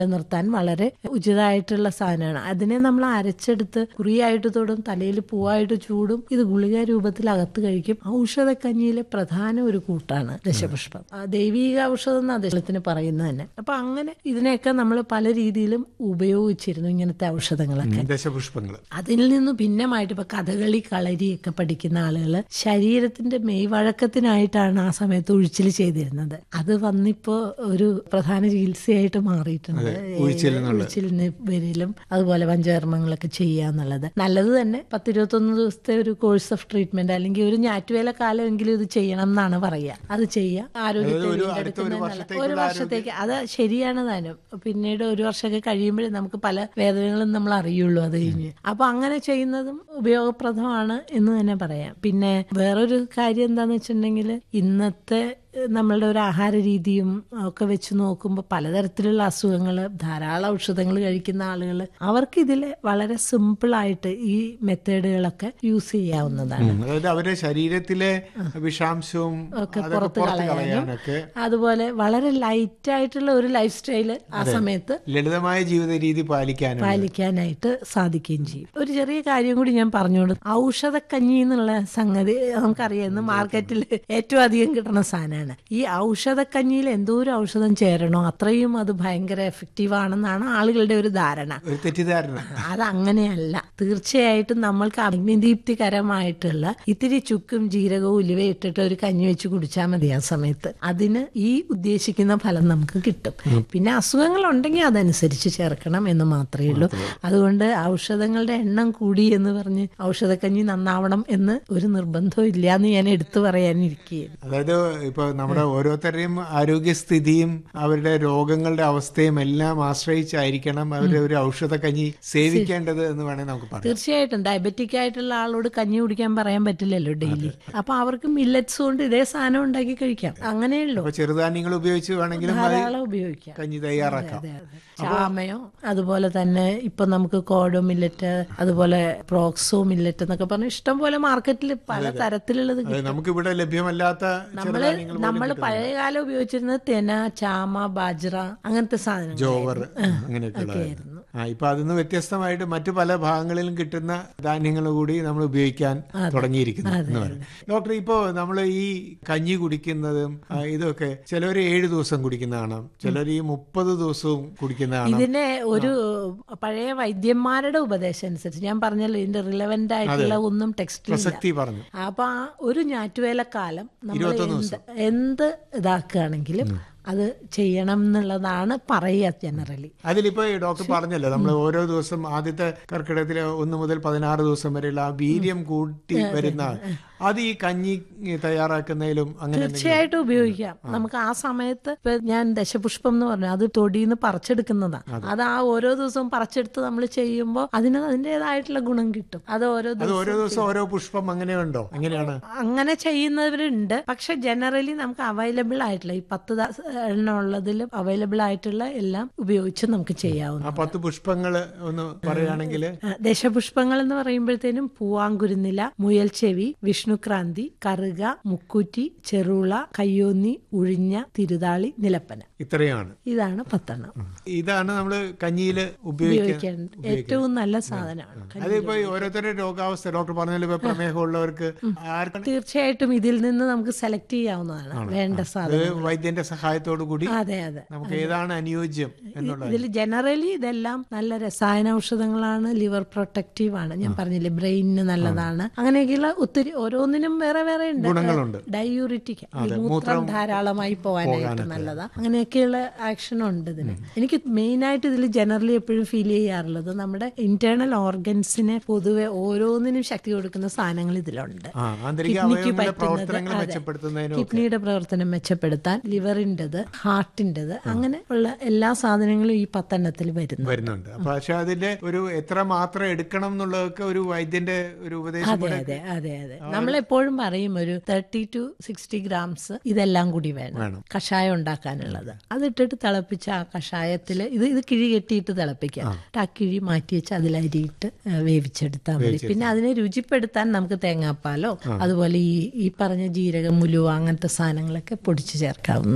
നിർത്താൻ വളരെ ഉചിതമായിട്ടുള്ള സാധനമാണ് അതിനെ നമ്മൾ അരച്ചെടുത്ത് കുറിയായിട്ട് തൊടും തലയിൽ പൂവായിട്ട് ചൂടും ഇത് ഗുളിക രൂപത്തിൽ അകത്ത് കഴിക്കും ഔഷധക്കഞ്ഞിയിലെ പ്രധാന ഒരു കൂട്ടാണ് ദശപുഷ്പം ആ, ദൈവീക ഔഷധം എന്ന അദ്ദേഹത്തിന് പറയുന്നത് തന്നെ അപ്പൊ അങ്ങനെ ഇതിനെയൊക്കെ നമ്മൾ പല രീതിയിലും ഉപയോഗിച്ചിരുന്നു ഇങ്ങനത്തെ ഔഷധങ്ങളൊക്കെ ദശപുഷ്പങ്ങൾ അതിൽ നിന്ന് ഭിന്നമായിട്ട് ഇപ്പൊ കഥകളി കളരിയൊക്കെ പഠിക്കുന്ന ആളുകൾ ശരീരത്തിന്റെ മെയ് വഴക്കത്തിനായിട്ടാണ് ആ സമയത്ത് ഉഴിച്ചിൽ ചെയ്തിരുന്നത് അത് വന്നിപ്പോ ഒരു പ്രധാന ചികിത്സയായിട്ട് മാറിയിട്ടുണ്ട് ഉഴിച്ചിൽ എന്നുള്ള- ഉഴിച്ചിലിന് പേരിലും അതുപോലെ പഞ്ചകർമ്മങ്ങളൊക്കെ ചെയ്യാന്നുള്ളത് നല്ലത് തന്നെ പത്തിരുപത്തൊന്ന് ദിവസത്തെ ഒരു കോഴ്സ് ഓഫ് ട്രീറ്റ്മെന്റ് അല്ലെങ്കിൽ ഒരു ഞാറ്റുവേല കാലമെങ്കിലും ഇത് ചെയ്യണം എന്നാണ് പറയുക അത് ചെയ്യുക ആരോഗ്യത്തെ ഒരു അടുത്ത ഒരു വീണ്ടെടുക്കുന്നത് നല്ല- വർഷത്തേക്കുള്ള ഒരു വർഷത്തേക്ക് അത് ശരിയാണ് താനും പിന്നീട് ഒരു വർഷമൊക്കെ കഴിയുമ്പോഴേ നമുക്ക് പല വേദനകളും നമ്മൾ അറിയുള്ളൂ അത് കഴിഞ്ഞ് അപ്പൊ അങ്ങനെ ചെയ്യുന്നതും ഉപയോഗപ്രദമാണ് എന്ന് തന്നെ പറയാം പിന്നെ വേറൊരു കാര്യം എന്താന്ന് വെച്ചിട്ടുണ്ടെങ്കിൽ ഇന്നത്തെ ഏഹ്, നമ്മളുടെ ഒരു ആഹാര രീതിയും ഒക്കെ വെച്ച് നോക്കുമ്പോൾ പലതരത്തിലുള്ള അസുഖങ്ങൾ ധാരാളം ഔഷധങ്ങൾ കഴിക്കുന്ന ആളുകൾ അവർക്ക് ഇതിൽ വളരെ സിമ്പിളായിട്ട് ഈ മെത്തേഡുകളൊക്കെ യൂസ് ചെയ്യാവുന്നതാണ് അതായത് അവരുടെ ശരീരത്തിലെ വിഷാംശവും ഒക്കെ അതൊക്കെ പുറത്ത് പുറത്ത് കളയാനും കളയാനൊക്കെ അതുപോലെ വളരെ ലൈറ്റ് ആയിട്ടുള്ള ഒരു ലൈഫ് സ്റ്റൈല് ആ സമയത്ത് ലളിതമായ ജീവിത രീതി പാലിക്കാനും പാലിക്കാനായിട്ട് സാധിക്കുകയും ചെയ്യും ഒരു ചെറിയ കാര്യം കൂടി ഞാൻ പറഞ്ഞോളൂ ഔഷധക്കഞ്ഞി എന്നുള്ള സംഗതി നമുക്കറിയാം ഇന്ന് മാർക്കറ്റിൽ ഏറ്റവും അധികം കിട്ടുന്ന സാധനമാണ് ഈ ഔഷധക്കഞ്ഞിയിൽ എന്തോരം ഔഷധം ചേരണോ അത്രയും അത് ഭയങ്കര എഫക്റ്റീവ് ആണെന്നാണ് ആളുകളുടെ ഒരു ധാരണ ഒരു തെറ്റിദ്ധാരണ അതങ്ങനെയല്ല തീർച്ചയായിട്ടും നമ്മൾക്ക് അഗ്നിദീപ്തികരമായിട്ടുള്ള ഇത്തിരി ചുക്കും ജീരകവും ഉലുവ ഇട്ടിട്ട് ഒരു കഞ്ഞി വെച്ച് കുടിച്ചാൽ മതി ആ സമയത്ത് അതിന് ഈ ഉദ്ദേശിക്കുന്ന ഫലം നമുക്ക് കിട്ടും പിന്നെ അസുഖങ്ങൾ ഉണ്ടെങ്കിൽ അതനുസരിച്ച് ചേർക്കണം എന്ന് മാത്രമേ ഉള്ളൂ അതുകൊണ്ട് ഔഷധങ്ങളുടെ എണ്ണം കൂടി എന്ന് പറഞ്ഞ് ഔഷധക്കഞ്ഞി നന്നാവണം എന്ന് ഒരു നിർബന്ധവും ഇല്ല എന്ന് ഞാൻ എടുത്തു പറയാനിരിക്കുകയാണ് അതായത് ഇപ്പൊ നമ്മുടെ ഓരോരുത്തരുടെയും ആരോഗ്യസ്ഥിതിയും അവരുടെ രോഗങ്ങളുടെ അവസ്ഥയും എല്ലാം ആശ്രയിച്ചായിരിക്കണം അവരുടെ ഒരു ഔഷധക്കഞ്ഞി സേവിക്കേണ്ടത് എന്ന് വേണേൽ നമുക്ക് പറയാം തീർച്ചയായിട്ടും ഡയബറ്റിക് ആയിട്ടുള്ള ആളോട് കഞ്ഞി കുടിക്കാൻ പറയാൻ പറ്റില്ലല്ലോ ഡെയിലി അപ്പൊ അവർക്ക് മില്ലറ്റ്സ് കൊണ്ട് ഇതേ സാധനം ഉണ്ടാക്കി കഴിക്കാം അങ്ങനെയുള്ളൂ അപ്പൊ ചെറുധാന്യങ്ങൾ ഉപയോഗിച്ച് വേണമെങ്കിലും അത് ധാരാളം ഉപയോഗിക്കാം കഞ്ഞി തയ്യാറാക്കാം അതെ അതെ ചാമയോ അതുപോലെ തന്നെ ഇപ്പൊ നമുക്ക് കോഡോ മില്ലറ്റ് അതുപോലെ പ്രോക്സോ മില്ലറ്റ് എന്നൊക്കെ പറഞ്ഞ ഇഷ്ടം പോലെ മാർക്കറ്റിൽ പല തരത്തിലുള്ളത് അത് നമുക്കിവിടെ ലഭ്യമല്ലാത്ത നമ്മള് ചെറുധാന്യങ്ങൾ നമ്മൾ പഴയകാലം ഉപയോഗിച്ചിരുന്നത് തെന ചാമ ബാജ്ര അങ്ങനത്തെ സാധനങ്ങൾ ജോവർ അങ്ങനെയൊക്കെ ഉള്ളതായിരുന്നു ആ ഇപ്പൊ അതിന്ന് വ്യത്യസ്തമായിട്ട് മറ്റു പല ഭാഗങ്ങളിലും കിട്ടുന്ന ധാന്യങ്ങൾ കൂടി നമ്മൾ ഉപയോഗിക്കാൻ തുടങ്ങിയിരിക്കുന്നു എന്ന് പറയും ഡോക്ടർ ഇപ്പോ നമ്മൾ ഈ കഞ്ഞി കുടിക്കുന്നതും ആ, ഇതൊക്കെ ചിലർ ഏഴ് ദിവസം കുടിക്കുന്ന കാണാം ചിലർ ഈ മുപ്പത് ദിവസവും കുടിക്കുന്ന കാണാം ഇതിനെ ഒരു പഴയ വൈദ്യന്മാരുടെ ഉപദേശം അനുസരിച്ച് ഞാൻ പറഞ്ഞല്ലോ ഇതിന്റെ റിലവന്റ് ആയിട്ടുള്ള ഒന്നും ടെക്സ്റ്റിൽ പ്രസക്തി പറഞ്ഞു അപ്പൊ ആ ഒരു ഞാറ്റുവേലക്കാലം നമ്മൾ എന്ത് എന്ത് ഇതാക്കുകയാണെങ്കിലും അത് ചെയ്യണം എന്നുള്ളതാണ് പറയുക ജനറലി അതിലിപ്പോ ഈ ഡോക്ടർ പറഞ്ഞല്ലോ നമ്മൾ ഓരോ ദിവസം ആദ്യത്തെ കർക്കിടകത്തിലെ ഒന്ന് മുതൽ പതിനാറ് ദിവസം വരെയുള്ള ആ വീര്യം കൂട്ടി വരുന്ന അത് ഈ കഞ്ഞി തയ്യാറാക്കുന്നതിലും അങ്ങനെ എന്തെങ്കിലും- തീർച്ചയായിട്ടും ഉപയോഗിക്കാം നമുക്ക് ആ സമയത്ത് ഇപ്പൊ ഞാൻ ദശപുഷ്പം എന്ന് പറഞ്ഞു അത് തൊടിയിൽ നിന്ന് അത് ആ ഓരോ ദിവസവും പറിച്ചെടുത്ത് നമ്മൾ ചെയ്യുമ്പോൾ അതിന് അതിൻ്റെതായിട്ടുള്ള ഗുണം കിട്ടും അത് ഓരോ അത് ദിവസം ഓരോ ദിവസം ഓരോ പുഷ്പം അങ്ങനെയുണ്ടോ എങ്ങനെയാണ് അങ്ങനെ ചെയ്യുന്നവരുണ്ട് പക്ഷെ ജനറലി നമുക്ക് അവൈലബിൾ ആയിട്ടുള്ള ഈ പത്ത് ദ- എണ്ണം ഉള്ളതിലും അവൈലബിൾ ആയിട്ടുള്ള എല്ലാം ഉപയോഗിച്ച് നമുക്ക് ചെയ്യാവുന്ന ആ പത്ത് പുഷ്പങ്ങൾ ഒന്ന് പറയുകയാണെങ്കിൽ ആ, ദശപുഷ്പങ്ങൾ എന്ന് പറയുമ്പോഴത്തേനും പൂവാങ്കുരുന്നില മുയൽ ചെവി വിഷ്ണുക്രാന്തി കറുക മുക്കൂറ്റി ചെറുള കയ്യോന്നി ഉഴിഞ്ഞ തിരുതാളി നിലപ്പന ഇത്രയാണ് ഇതാണ് പത്തെണ്ണം ഇതാണ് നമ്മൾ കഞ്ഞിയിൽ ഉപയോഗിക്കാൻ ഉപയോഗിക്കാൻ ഏറ്റവും നല്ല സാധനമാണ് അതിപ്പോ ഈ ഓരോരുത്തരുടെ രോഗാവസ്ഥ ഡോക്ടർ പറഞ്ഞാൽ ഇപ്പൊ പ്രമേഹമുള്ളവർക്ക് ആർക്കാണ് തീർച്ചയായിട്ടും ഇതിൽ നിന്ന് നമുക്ക് സെലക്ട് ചെയ്യാവുന്നതാണ് വേണ്ട അത് സാധനം വൈദ്യന്റെ സഹായത്തോടു കൂടി അതെ അതെ നമുക്ക് ഏതാണ് അനുയോജ്യം എന്നുള്ള ഇതിൽ ജനറലി ഇതെല്ലാം നല്ല രസായന ഔഷധങ്ങളാണ് ലിവർ പ്രൊട്ടക്റ്റീവ് ആണ് ഞാൻ പറഞ്ഞില്ലേ ബ്രെയിനിന് നല്ലതാണ് അങ്ങനെയൊക്കെയുള്ള ഒത്തിരി ഓരോന്നിനും വേറെ വേറെ ഉണ്ട് ഗുണങ്ങളുണ്ട് ഡയൂറിറ്റിക് മൂത്രം ധാരാളമായി പോകാനായിട്ട് നല്ലതാ അങ്ങനെയൊക്കെയുള്ള ആക്ഷൻ ഉണ്ട് ഇതിന് എനിക്ക് മെയിൻ ആയിട്ട് ഇതിൽ ജനറലി എപ്പോഴും ഫീൽ ചെയ്യാറുള്ളത് നമ്മുടെ ഇന്റേണൽ ഓർഗൻസിനെ പൊതുവെ ഓരോന്നിനും ശക്തി കൊടുക്കുന്ന സാധനങ്ങൾ ഇതിലുണ്ട് ആ ആന്തരിക കിഡ്നിക്ക് അവയവങ്ങളുടെ പറ്റുന്നത് പ്രവർത്തനങ്ങൾ അതെ. മെച്ചപ്പെടുത്തുന്നതിനും കിഡ്നിയുടെ പ്രവർത്തനം മെച്ചപ്പെടുത്താൻ ലിവറിൻ്റെത് ഹാർട്ടിൻ്റെത് അങ്ങനെ ഉള്ള എല്ലാ സാധനങ്ങളും ഈ പത്തെണ്ണത്തിൽ വരുന്നു വരുന്നുണ്ട് അപ്പൊ പക്ഷെ അതിന്റെ ഒരു എത്ര മാത്രം എടുക്കണം എന്നുള്ളതൊക്കെ ഒരു വൈദ്യന്റെ ഒരു ഉപദേശം അതെ അതെ അതെ അതെ നമ്മൾ എപ്പോഴും പറയും ഒരു തേർട്ടി ടു സിക്സ്റ്റി ഗ്രാംസ് ഇതെല്ലാം കൂടി വേണം വേണം. കഷായം ഉണ്ടാക്കാനുള്ളത് അതിട്ടിട്ട് തിളപ്പിച്ച ആ കഷായത്തിൽ ഇത് ഇത് കിഴി കെട്ടിയിട്ട് തിളപ്പിക്കാം എന്നിട്ട് ആ കിഴി മാറ്റി വെച്ച് അതിലരിയിട്ട് ആ, വേവിച്ചെടുത്താൽ മതി പിന്നെ അതിനെ രുചിപ്പെടുത്താൻ നമുക്ക് തേങ്ങാപ്പാലോ അതുപോലെ ഈ ഈ പറഞ്ഞ ജീരകം മുലുവ അങ്ങനത്തെ സാധനങ്ങളൊക്കെ പൊടിച്ച് ചേർക്കാവുന്ന പിന്നെ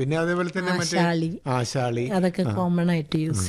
പിന്നെ അതേപോലെ തന്നെ മറ്റേ ആശാളി ആശാളി അതൊക്കെ കോമൺ ആയിട്ട് യൂസ്